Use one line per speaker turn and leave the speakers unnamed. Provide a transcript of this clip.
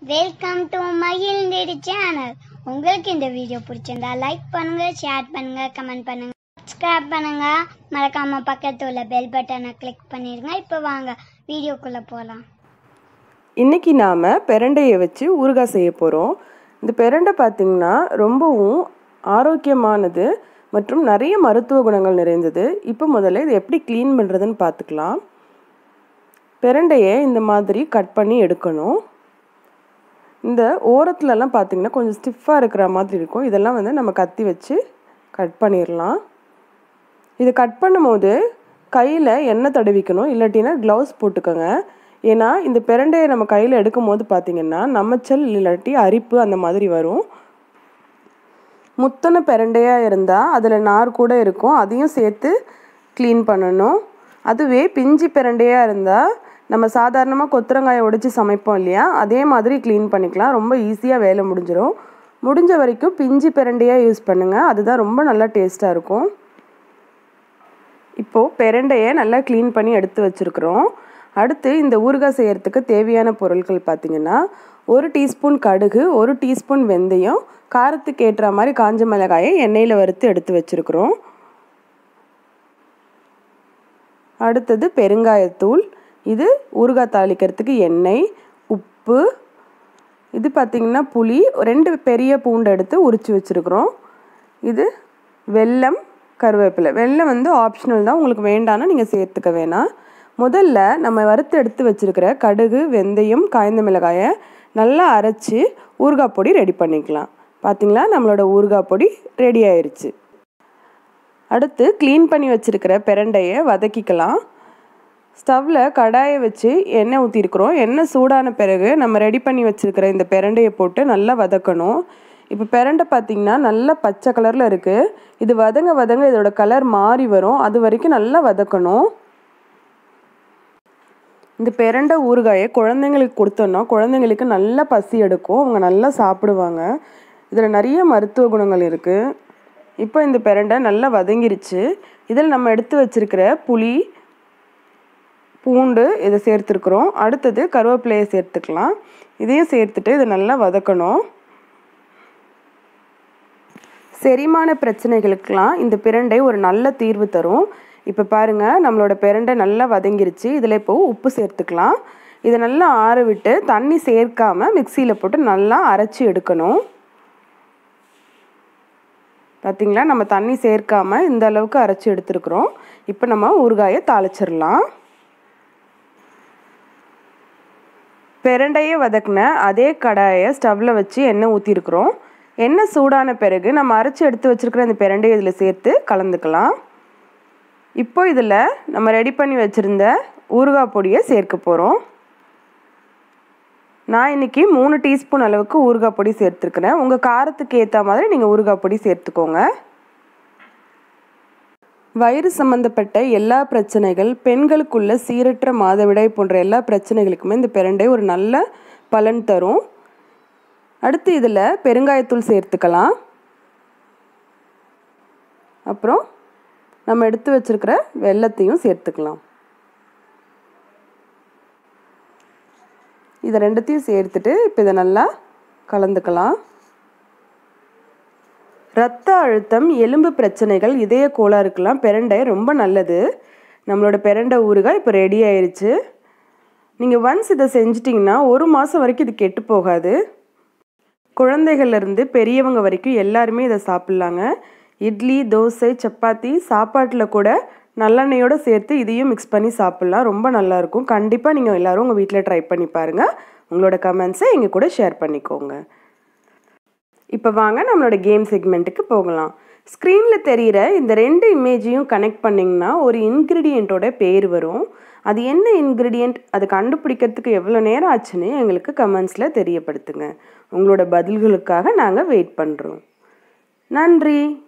welcome to மகிழ்ந்தேடி channel உங்களுக்கு இந்த video பிடிச்சிருந்தா லைக் பண்ணுங்க ஷேர் பண்ணுங்க கமெண்ட் பண்ணுங்க சப்ஸ்கிரைப் பண்ணுங்க மறக்காம பக்கத்துல உள்ள பெல் பட்டனை கிளிக் பண்ணிருங்க இப்போ வாங்க வீடியோக்குள்ள போகலாம்
இன்றைக்கி நாம் பெரண்டையை வச்சு ஊறுகாய் செய்ய போகிறோம் இந்த பெரண்டை பார்த்திங்கன்னா ரொம்பவும் ஆரோக்கியமானது மற்றும் நிறைய மருத்துவ குணங்கள் நிறைந்தது இப்போ முதல்ல இதை எப்படி க்ளீன் பண்ணுறதுன்னு பார்த்துக்கலாம் பெரண்டையை இந்த மாதிரி கட் பண்ணி எடுக்கணும் இந்த ஓரத்துலலாம் பார்த்திங்கன்னா கொஞ்சம் ஸ்டிஃபாக இருக்கிற மாதிரி இருக்கும் இதெல்லாம் வந்து நம்ம கத்தி வச்சு கட் பண்ணிடலாம் இது கட் பண்ணும்போது கையில் எண்ணெய் தடவிக்கணும் இல்லாட்டினா க்ளவுஸ் போட்டுக்கோங்க ஏன்னா இந்த பிரண்டையை நம்ம கையில் எடுக்கும் போது பார்த்திங்கன்னா நமச்சல் இல்லாட்டி அரிப்பு அந்த மாதிரி வரும் முத்தன பிரண்டையாக இருந்தால் அதில் நார் கூட இருக்கும் அதையும் சேர்த்து க்ளீன் பண்ணணும் அதுவே பிஞ்சி பிரண்டையாக இருந்தால் நம்ம சாதாரணமாக கொத்தரங்காயை உடைச்சி சமைப்போம் இல்லையா அதே மாதிரி க்ளீன் பண்ணிக்கலாம் ரொம்ப ஈஸியாக வேலை முடிஞ்சிடும் முடிஞ்ச வரைக்கும் பிஞ்சி பிரண்டையாக யூஸ் பண்ணுங்கள் அதுதான் ரொம்ப நல்லா டேஸ்ட்டாக இருக்கும் இப்போது பெரண்டையை நல்லா க்ளீன் பண்ணி எடுத்து வச்சுருக்குறோம் அடுத்து இந்த ஊறுகாய் செய்கிறதுக்கு தேவையான பொருட்கள் பார்த்திங்கன்னா ஒரு டீஸ்பூன் கடுகு ஒரு டீஸ்பூன் வெந்தயம் காரத்துக்கு ஏற்ற மாதிரி காஞ்ச மிளகாயை எண்ணெயில் வறுத்து எடுத்து வச்சுருக்குறோம் அடுத்தது பெருங்காயத்தூள் இது ஊறுகாய் தாளிக்கிறதுக்கு எண்ணெய் உப்பு இது பார்த்திங்கன்னா புளி ரெண்டு பெரிய பூண்டு எடுத்து உரித்து வச்சுருக்குறோம் இது வெல்லம் கருவேப்பிலை வெல்லம் வந்து ஆப்ஷனல் தான் உங்களுக்கு வேண்டாம்னா நீங்கள் சேர்த்துக்க வேணாம் முதல்ல நம்ம வறுத்து எடுத்து வச்சுருக்கிற கடுகு வெந்தயம் காய்ந்த மிளகாயை நல்லா அரைச்சி ஊறுகாய் பொடி ரெடி பண்ணிக்கலாம் பார்த்திங்களா நம்மளோட ஊறுகாய் பொடி ரெடி ஆயிடுச்சு அடுத்து க்ளீன் பண்ணி வச்சுருக்கிற பிரண்டையை வதக்கிக்கலாம் ஸ்டவ்வில் கடாயை வச்சு எண்ணெய் ஊற்றிருக்கிறோம் எண்ணெய் சூடான பிறகு நம்ம ரெடி பண்ணி வச்சுருக்கிற இந்த பிரண்டையை போட்டு நல்லா வதக்கணும் இப்போ பிரண்டை பார்த்திங்கன்னா நல்லா பச்சை கலரில் இருக்குது இது வதங்க வதங்க இதோட கலர் மாறி வரும் அது வரைக்கும் நல்லா வதக்கணும் இந்த பிரண்டை ஊறுகாயை குழந்தைங்களுக்கு கொடுத்தோன்னா குழந்தைங்களுக்கு நல்லா பசி எடுக்கும் அவங்க நல்லா சாப்பிடுவாங்க இதில் நிறைய மருத்துவ குணங்கள் இருக்குது இப்போ இந்த பிரண்டை நல்லா வதங்கிருச்சு இதில் நம்ம எடுத்து வச்சுருக்கிற புளி பூண்டு இதை சேர்த்துருக்குறோம் அடுத்தது கருவேப்பிலையை சேர்த்துக்கலாம் இதையும் சேர்த்துட்டு இதை நல்லா வதக்கணும் செரிமான பிரச்சனைகளுக்கெலாம் இந்த பிரண்டை ஒரு நல்ல தீர்வு தரும் இப்போ பாருங்கள் நம்மளோட பிரண்டை நல்லா வதங்கிருச்சு இதில் இப்போது உப்பு சேர்த்துக்கலாம் இதை நல்லா ஆற விட்டு தண்ணி சேர்க்காம மிக்சியில் போட்டு நல்லா அரைச்சி எடுக்கணும் பார்த்திங்களா நம்ம தண்ணி சேர்க்காம இந்த அளவுக்கு அரைச்சி எடுத்துருக்குறோம் இப்போ நம்ம ஊறுகாயை தாளிச்சிடலாம் பிரண்டையை வதக்கின அதே கடாயை ஸ்டவ்வில் வச்சு எண்ணெய் ஊற்றிருக்குறோம் எண்ணெய் சூடான பிறகு நம்ம அரைச்சி எடுத்து வச்சுருக்கிற அந்த பிரண்டையை இதில் சேர்த்து கலந்துக்கலாம் இப்போ இதில் நம்ம ரெடி பண்ணி வச்சுருந்த ஊறுகாய் பொடியை சேர்க்க போகிறோம் நான் இன்றைக்கி மூணு டீஸ்பூன் அளவுக்கு ஊறுகாய் பொடி சேர்த்துருக்குறேன் உங்கள் காரத்துக்கு ஏற்ற மாதிரி நீங்கள் ஊறுகாய் பொடி சேர்த்துக்கோங்க வயிறு சம்மந்தப்பட்ட எல்லா பிரச்சனைகள் பெண்களுக்குள்ள சீரற்ற மாதவிடாய் போன்ற எல்லா பிரச்சனைகளுக்குமே இந்த பிரண்டை ஒரு நல்ல பலன் தரும் அடுத்து இதில் பெருங்காயத்தூள் சேர்த்துக்கலாம் அப்புறம் நம்ம எடுத்து வச்சுருக்கிற வெள்ளத்தையும் சேர்த்துக்கலாம் இதை ரெண்டுத்தையும் சேர்த்துட்டு இப்போ இதை நல்லா கலந்துக்கலாம் ரத்த அழுத்தம் எலும்பு பிரச்சனைகள் இதய கோளாறுக்கெல்லாம் பிரண்டை ரொம்ப நல்லது நம்மளோட பிரண்டை ஊறுகாய் இப்போ ரெடி ஆயிடுச்சு நீங்கள் ஒன்ஸ் இதை செஞ்சிட்டிங்கன்னா ஒரு மாதம் வரைக்கும் இது கெட்டு போகாது குழந்தைகள்லேருந்து பெரியவங்க வரைக்கும் எல்லாருமே இதை சாப்பிட்லாங்க இட்லி தோசை சப்பாத்தி சாப்பாட்டில் கூட நல்லெண்ணெயோடு சேர்த்து இதையும் மிக்ஸ் பண்ணி சாப்பிட்லாம் ரொம்ப நல்லாயிருக்கும் கண்டிப்பாக நீங்கள் எல்லோரும் உங்கள் வீட்டில் ட்ரை பண்ணி பாருங்கள் உங்களோட கமெண்ட்ஸை எங்கள் கூட ஷேர் பண்ணிக்கோங்க இப்போ வாங்க நம்மளோட கேம் செக்மெண்ட்டுக்கு போகலாம் ஸ்க்ரீனில் தெரிகிற இந்த ரெண்டு இமேஜையும் கனெக்ட் பண்ணிங்கன்னா ஒரு இன்க்ரீடியண்ட்டோட பேர் வரும் அது என்ன இன்க்ரீடியண்ட் அது கண்டுபிடிக்கிறதுக்கு எவ்வளோ நேரம் ஆச்சுன்னு எங்களுக்கு கமெண்ட்ஸில் தெரியப்படுத்துங்க உங்களோட பதில்களுக்காக நாங்கள் வெயிட் பண்ணுறோம் நன்றி